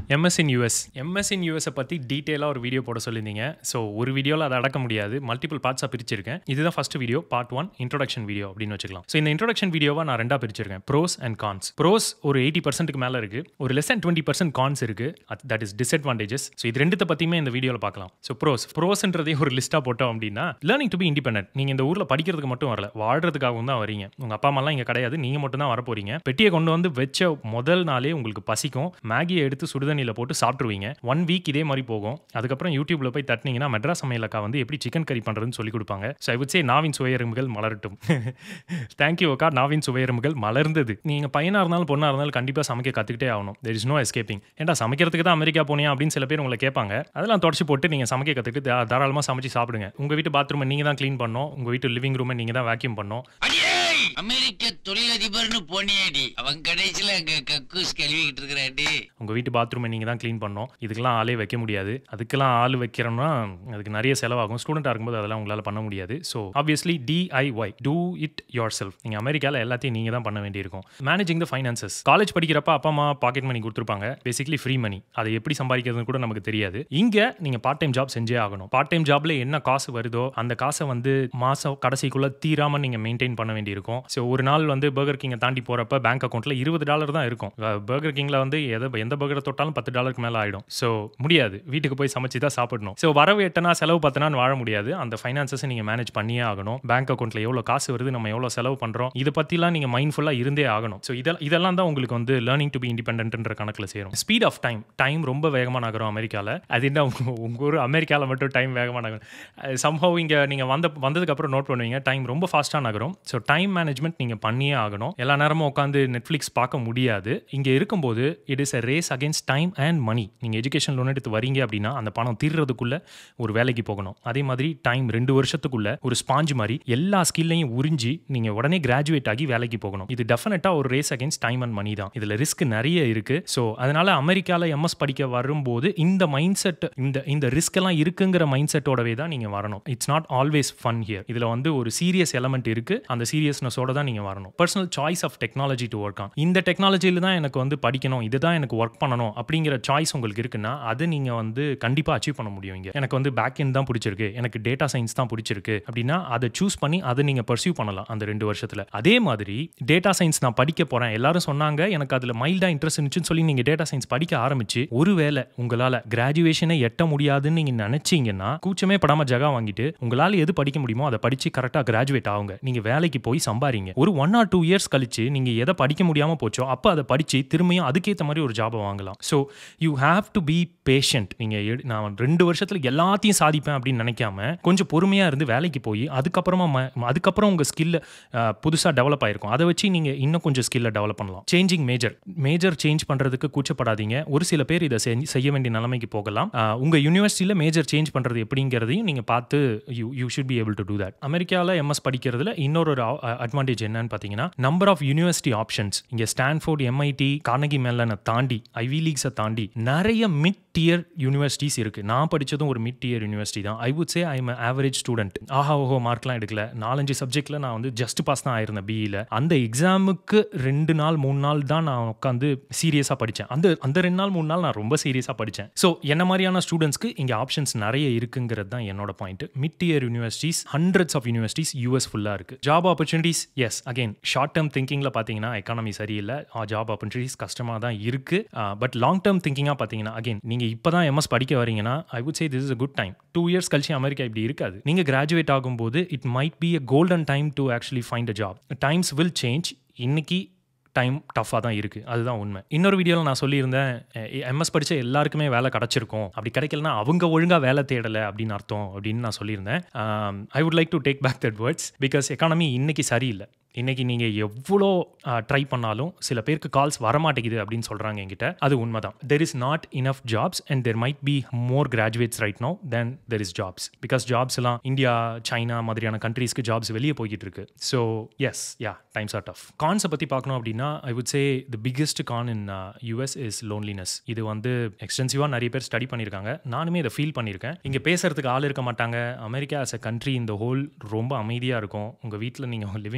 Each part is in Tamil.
MS in US MS in யூஎஸை பற்றி டீட்டெயிலாக ஒரு வீடியோ போட சொல்லியிருந்தீங்க ஸோ ஒரு வீடியோவில் அதை அடக்க முடியாது மல்டிபிள் பார்ட்ஸாக பிரிச்சிருக்கேன் இதுதான் first video part one introduction video அப்படின்னு வச்சுக்கலாம் ஸோ இந்த இன்ட்ரோடக்ஷன் வீடியோவை நான் ரெண்டாக பிரிச்சிருக்கேன் ப்ரோஸ் அண்ட் கான்ஸ் ப்ரோஸ் ஒரு எயிட்டி பர்சன்ட்டுக்கு மேலே இருக்குது ஒரு less and twenty percent cons இருக்குது தட் இஸ் டிஸ்அட்வான்டேஜஸ் ஸோ இது ரெண்டுத்தை பற்றியுமே இந்த வீடியோவில் பார்க்கலாம் ஸோ ப்ரோஸ் ப்ரோஸ்ன்றதே ஒரு லிஸ்ட்டாக போட்டோம் அப்படின்னா லேர்னிங் டு பி இண்டிபெண்டன்ட் நீங்கள் இந்த ஊரில் படிக்கிறதுக்கு மட்டும் வரல வாழ்றதுக்காகவும் தான் வரீங்க உங்கள் அப்பா அம்மாலாம் இங்கே கிடையாது நீங்கள் மட்டும் தான் வர போறீங்க பெட்டியை கொண்டு வந்து வச்ச முதல் நாளே உங்களுக்கு பசிக்கும் மேகியை எடுத்து சுடுதண்ணியில் போட்டு சாப்பிட்ருவீங்க ஒன் வீக் இதே மாதிரி போகும் அதுக்கப்புறம் யூடியூப்ல போய் தட்டினீங்கன்னா மெட்ராஸ் சமையலக்கா வந்து எப்படி சிக்கன் கறி பண்ணுறதுன்னு சொல்லி கொடுப்பாங்க ஸோ ஐ would say நாவின் சுவையரும்புகள் மலரட்டும் தேங்க்யூ அக்கா நாவின் சுவையரும்புகள் மலர்ந்தது நீங்கள் பையனாக இருந்தாலும் பொண்ணாக இருந்தாலும் கண்டிப்பாக சமைக்க கற்றுக்கிட்டே ஆகணும் தெர் இஸ் நோ எஸ்கேப்பிங் ஏன்டா சமைக்கிறதுக்கு தான் அமெரிக்கா போனியா அப்படின்னு சில பேர் உங்களை கேட்பாங்க அதெல்லாம் தொடச்சி போட்டு நீங்கள் சமைக்க கற்றுக்கிட்டு தாராளமாக சமைச்சு சாப்பிடுங்க உங்கள் வீட்டு பாத்ரூமை நீங்கள் தான் க்ளீன் பண்ணணும் உங்கள் வீட்டு லிவிங் ரூமை நீங்கள் தான் வேக்யூம் பண்ணணும் அடியே அமெரிக்க தொழிலதிபர்னு போனியாடி அவன் கடைசியில அங்க கக்கூஸ் கழுவிக்கிட்டு இருக்கிறாடி உங்கள் வீட்டு பாத்ரூமை நீங்கள் தான் க்ளீன் பண்ணணும் இதுக்கெல்லாம் ஆளே வைக்க முடியாது அதுக்கெல்லாம் ஆள் வைக்கிறோம்னா அதுக்கு நிறைய செலவாகும் ஸ்டூடெண்ட்டாக இருக்கும்போது அதெல்லாம் உங்களால் பண்ண முடியாது so obviously DIY do it yourself நீங்கள் அமெரிக்காவில் எல்லாத்தையும் நீங்கள் தான் பண்ண வேண்டியிருக்கும் மேனேஜிங் த ஃபைனான்சஸ் காலேஜ் படிக்கிறப்ப அப்பா அம்மா பாக்கெட் மணி கொடுத்துருப்பாங்க பேசிக்லி ஃப்ரீ மணி அதை எப்படி சம்பாதிக்கிறதுன்னு கூட நமக்கு தெரியாது இங்கே நீங்கள் பார்ட் டைம் ஜாப் செஞ்சே ஆகணும் பார்ட் டைம் ஜாப்ல என்ன காசு வருதோ அந்த காசை வந்து மாதம் கடைசிக்குள்ளே தீராமல் நீங்கள் மெயின்டைன் பண்ண வேண்டியிருக்கும் ஸோ ஒரு நாள் வந்து பர்கர் கிங்கை தாண்டி போகிறப்ப பேங்க் அக்கௌண்ட்டில் இருபது டாலர் தான் இருக்கும் பர்கர் கிங்கில் வந்து எதை எந்த பர்கரை தொட்டாலும் பத்து டாலருக்கு மேலே ஆகிடும் ஸோ முடியாது வீட்டுக்கு போய் சமைச்சு தான் சாப்பிடணும் ஸோ வரவு எட்டனா செலவு பத்தனான்னு வாழ முடியாது அந்த ஃபைனான்சஸை நீங்கள் மேனேஜ் பண்ணியே ஆகணும் பேங்க் அக்கௌண்ட்டில் எவ்வளோ காசு வருது நம்ம எவ்வளோ செலவு பண்ணுறோம் இதை பற்றிலாம் நீங்கள் மைண்ட்ஃபுல்லாக இருந்தே ஆகணும் ஸோ இதெல்லாம் இதெல்லாம் தான் உங்களுக்கு வந்து லேர்னிங் டு பி இண்டிபெண்ட்ன்ற கணக்கில் சேரும் ஸ்பீட் ஆஃப் டைம் டைம் ரொம்ப வேகமாக நகரும் அமெரிக்காவில் அது என்ன உங்க உங்கள் ஊர் அமெரிக்காவில் மட்டும் டைம் வேகமாக நகரும் சம்ஹவ் இங்கே நீங்கள் வந்த வந்ததுக்கப்புறம் நோட் பண்ணுவீங்க டைம் ரொம்ப ஃபாஸ்ட்டாக நகரும் ஸோ டைம் மேனேஜ்மெண்ட் நீங்கள் பண்ணியே ஆகணும் எல்லா நேரமும் உட்காந்து நெட்ஃப்ளிக்ஸ் பார்க்க முடியாது இங்கே இருக்கும்போது it is a race against time and money நீங்கள் எஜுகேஷன் லோன் எடுத்து வரீங்க அப்படின்னா அந்த பணம் தீர்றதுக்குள்ள ஒரு வேலைக்கு போகணும் அதே மாதிரி டைம் ரெண்டு வருஷத்துக்குள்ள ஒரு ஸ்பாஞ்ச் மாதிரி எல்லா ஸ்கில்லையும் உறிஞ்சி நீங்கள் உடனே கிராஜுவேட் ஆகி வேலைக்கு போகணும் இது டெஃபினட்டாக ஒரு race against time and money தான் இதில் ரிஸ்க் நிறைய இருக்கு ஸோ அதனால அமெரிக்காவில் எம்எஸ் படிக்க வரும்போது இந்த மைண்ட் செட் இந்த இந்த ரிஸ்க் எல்லாம் இருக்குங்கிற மைண்ட் செட்டோடவே தான் நீங்கள் வரணும் it's not always fun here இதில் வந்து ஒரு சீரியஸ் எலமெண்ட் இருக்கு அந்த சீரியஸ்னஸோட தான் நீங்கள் வரணும் personal choice of technology to work on இந்த டெக்னாலஜியில் தான் எனக்கு வந்து படிக்கணும் இதுதான் எனக்கு ஒர்க் பண்ணணும் அப்படிங்கிற சாய்ஸ் உங்களுக்கு இருக்குன்னா அது நீங்கள் வந்து கண்டிப்பாக அச்சீவ் பண்ண முடியும் இங்கே எனக்கு வந்து பேக் எண்ட் தான் பிடிச்சிருக்கு எனக்கு டேட்டா சயின்ஸ் தான் பிடிச்சிருக்கு அப்படின்னா அதை சூஸ் பண்ணி அதை நீங்கள் பர்சியூ பண்ணலாம் அந்த ரெண்டு வருஷத்தில் அதே மாதிரி டேட்டா சயின்ஸ் நான் படிக்க போகிறேன் எல்லாரும் சொன்னாங்க எனக்கு அதில் மைல்டாக இன்ட்ரெஸ்ட் இருந்துச்சுன்னு சொல்லி நீங்கள் டேட்டா சயின்ஸ் படிக்க ஆரம்பிச்சு ஒருவேளை உங்களால் கிராஜுவேஷனை எட்ட முடியாதுன்னு நீங்கள் நினச்சிங்கன்னா கூச்சமே படாமல் ஜகா வாங்கிட்டு உங்களால் எது படிக்க முடியுமோ அதை படித்து கரெக்டாக கிராஜுவேட் ஆகுங்க நீங்கள் வேலைக்கு போய் சம்பாரிங்க ஒரு ஒன் ஆர் டூ இயர்ஸ் கழிச்சு நீங்கள் எதை படிக்க முடியாமல் போச்சோ அப்போ அதை படித்து திரும்பியும் அதுக்கேற்ற மாதிரி ஒரு ஜாபை வாங்கலாம் so you have to be patient நீங்கள் நான் ரெண்டு வருஷத்தில் எல்லாத்தையும் சாதிப்பேன் அப்படின்னு நினைக்காம கொஞ்சம் பொறுமையாக இருந்து வேலைக்கு போய் அதுக்கப்புறமா ம- அதுக்கப்புறம் உங்கள் ஸ்கில்ல புதுசாக டெவலப் ஆயிருக்கும் அதை வச்சு நீங்கள் இன்னும் கொஞ்சம் ஸ்கில்லை டெவலப் பண்ணலாம் சேஞ்சிங் மேஜர் மேஜர் சேஞ்ச் பண்ணுறதுக்கு கூச்சப்படாதீங்க ஒரு சில பேர் இதை செஞ்சு- செய்ய வேண்டிய நிலைமைக்கு போகலாம் அஹ், உங்க யூனிவர்சிட்டியில் மேஜர் சேஞ்ச் பண்ணுறது எப்படிங்கிறதையும் நீங்கள் பார்த்து you you should be able to do that அமெரிக்காவில் எம்எஸ் படிக்கிறதுல இன்னொரு ஒரு அட்வான்டேஜ் என்னன்னு பார்த்தீங்கன்னா நம்பர் ஆஃப் யூனிவர்சிட்டி ஆப்ஷன்ஸ் இங்கே ஸ்டான்ஃபோர்ட் எம்ஐடி கார்னகி மேலனை தாண்டி ஐவி லீக்ஸை தாண்டி நிறைய மிட் டியர் யூனிவர்சிட்டிஸ் இருக்கு நான் படிச்சதும் ஒரு மிட் டியர் யூனிவர்சிட்டி தான் I would say I'm average student ஆஹா ஓஹோ மார்க்லாம் எடுக்கல நாலஞ்சு சப்ஜெக்ட்ல நான் வந்து ஜஸ்ட் பாஸ் தான் ஆயிருந்தேன் பிஇல அந்த எக்ஸாமுக்கு ரெண்டு நாள் மூணு நாள் தான் நான் உட்காந்து சீரியஸாக படித்தேன் அந்த அந்த ரெண்டு நாள் மூணு நாள் நான் ரொம்ப சீரியஸாக படித்தேன் ஸோ என்ன மாதிரியான ஸ்டூடெண்ட்ஸ்க்கு இங்கே ஆப்ஷன்ஸ் நிறைய இருக்குங்கிறது தான் என்னோட point mid tier universities hundreds of universities US ஃபுல்லாக இருக்கு job opportunities yes again short term திங்கிங்கில் பார்த்தீங்கன்னா எக்கானமி சரியில்லை ஜாப் ஆப்பர்ச்சுனிட்டிஸ் கஷ்டமாக தான் இருக்கு பட் லாங் டேர்ம் திங்கிங்காக பார்த்தீங்கன்னா அகைன் நீங்கள் இப்போ தான் எம்எஸ் படிக்க வரீங்கன்னா I would say this is a good time two years கழிச்சு அமெரிக்கா இப்படி இருக்காது நீங்கள் கிராஜுவேட் ஆகும்போது it might be a golden time to actually find a job times will change இன்னைக்கு டைம் டஃப்பாக தான் இருக்குது அதுதான் உண்மை இன்னொரு வீடியோவில் நான் சொல்லியிருந்தேன் எம்எஸ் படித்த எல்லாருக்குமே வேலை கிடச்சிருக்கும் அப்படி கிடைக்கலனா அவங்க ஒழுங்காக வேலை தேடலை அப்படின்னு அர்த்தம் அப்படின்னு நான் சொல்லியிருந்தேன் I would like to take back that words because economy இன்னைக்கு சரியில்லை இன்னைக்கு நீங்கள் எவ்வளோ ட்ரை பண்ணாலும் சில பேருக்கு கால்ஸ் வரமாட்டேங்குது அப்படின்னு சொல்கிறாங்க என்கிட்ட அது உண்மைதான் there is not enough jobs and there might be more graduates right no then there is jobs because jobs எல்லாம் இந்தியா சைனா மாதிரியான கண்ட்ரீஸ்க்கு ஜாப்ஸ் வெளியே போய்கிட்டு இருக்கு so yes ya times are tough கான்ஸை பற்றி பார்க்கணும் அப்படின்னா I would say the biggest con in US is loneliness இது வந்து எக்ஸ்டென்சிவாக நிறைய பேர் ஸ்டடி பண்ணியிருக்காங்க நானுமே இதை ஃபீல் பண்ணியிருக்கேன் இங்கே பேசுறதுக்கு ஆள் இருக்க மாட்டாங்க அமெரிக்கா as a கண்ட்ரி இந்த ஹோல் ரொம்ப அமைதியாக இருக்கும் உங்கள் வீட்டில் நீங்கள் லிவிங் ரூமில் உட்காந்து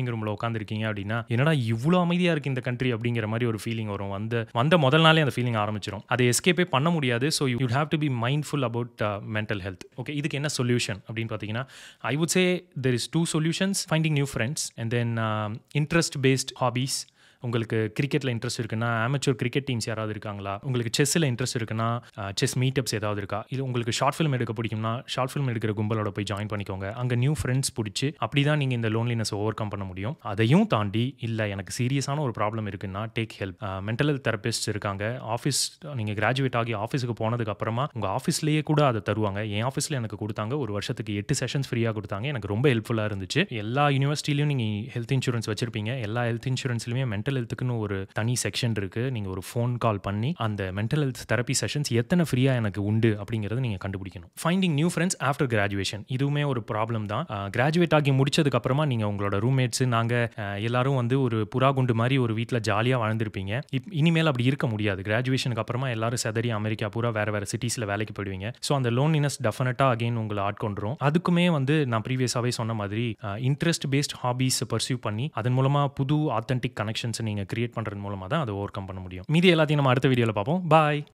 உட்காந்துருக்கீங்க அப்படின்னா என்னடா இவ்வளோ அமைதியாக இருக்குது இந்த கண்ட்ரி அப்படிங்கிற மாதிரி ஒரு ஃபீலிங் வரும் வந்த வந்த முதல் நாளே அந்த ஃபீலிங் ஆரம்பிச்சிடும் அதை எஸ்கேப்பே பண்ண முடியாது so you have to be mindful about mental health okay இதுக்கு என்ன சொல்யூஷன் அப்படின்னு பார்த்தீங்கன்னா I would say there is two solutions finding new friends and then interest based hobbies உங்களுக்கு கிரிக்கெட்டில் இன்ட்ரெஸ்ட் இருக்குன்னா amateur கிரிக்கெட் டீம்ஸ் யாராவது இருக்காங்களா உங்களுக்கு செஸ்ஸில் இன்ட்ரெஸ்ட் இருக்குன்னா செஸ் மீட்டப்ஸ் ஏதாவது இருக்கா இது உங்களுக்கு ஷார்ட் ஃபிலிம் எடுக்க பிடிக்கும்னா ஷார்ட் ஃபிலிம் எடுக்கிற கும்பலோட போய் ஜாயின் பண்ணிக்கோங்க அங்கே நியூ ஃப்ரெண்ட்ஸ் பிடிச்சி அப்படி தான் நீங்கள் இந்த லோன்லினஸ் ஓவர் கம் பண்ண முடியும் அதையும் தாண்டி இல்லை எனக்கு சீரியஸான ஒரு ப்ராப்ளம் இருக்குன்னா take help mental health therapist இருக்காங்க ஆஃபீஸ் நீங்கள் கிராஜுவேட் ஆகி ஆஃபீஸுக்கு போனதுக்கு அப்புறமா உங்கள் ஆஃபீஸ்லேயே கூட அதை தருவாங்க என் ஆஃபீஸில் எனக்கு கொடுத்தாங்க ஒரு வருஷத்துக்கு எட்டு செஷன்ஸ் ஃப்ரீயாக கொடுத்தாங்க எனக்கு ரொம்ப ஹெல்ப்ஃபுல்லாக இருந்துச்சு எல்லா யூனிவர்சிட்டிலையும் நீங்கள் ஹெல்த் இன்சூரன்ஸ் வச்சிருப்பீங்க எல்லா ஹெல்த் இன்சூரன்ஸ்லையுமே மென்டல் ஹெல்த்துக்குன்னு ஒரு தனி செக்ஷன் இருக்குது நீங்கள் ஒரு ஃபோன் கால் பண்ணி அந்த மென்டல் ஹெல்த் தெரப்பி செஷன்ஸ் எத்தனை ஃப்ரீயாக எனக்கு உண்டு அப்படிங்கிறத நீங்கள் கண்டுபிடிக்கணும் finding new friends after graduation இதுவுமே ஒரு ப்ராப்ளம் தான் கிராஜுவேட் ஆகி முடிச்சதுக்கு அப்புறமா நீங்கள் உங்களோட ரூம்மேட்ஸ் நாங்கள் எல்லாரும் வந்து ஒரு புறா குண்டு மாதிரி ஒரு வீட்டில் ஜாலியாக வாழ்ந்திருப்பீங்க இப் இனிமேல் அப்படி இருக்க முடியாது கிராஜுவேஷனுக்கு அப்புறமா எல்லாரும் செதறி அமெரிக்கா பூரா வேறு வேறு சிட்டிஸில் வேலைக்கு போயிடுவீங்க ஸோ அந்த லோன்லினஸ் டெஃபினட்டாக அகைன் உங்களை ஆட்கொண்டுரும் அதுக்குமே வந்து நான் ப்ரீவியஸாகவே சொன்ன மாதிரி இன்ட்ரெஸ்ட் பேஸ்ட் ஹாபீஸ் பர்சியூ பண்ணி அதன் மூலமாக புது ஆத்தென்டிக் கனெக்ஷன்ஸை நீங்கள் கிரியேட் பண்ணுறது மூலமாக தான் அதை ஓவர் கம் பண்ண முடியும் மீதி எல்லாத்தையும் நம்ம அடுத்த வீடியோவில் பார்ப்போம் பாய்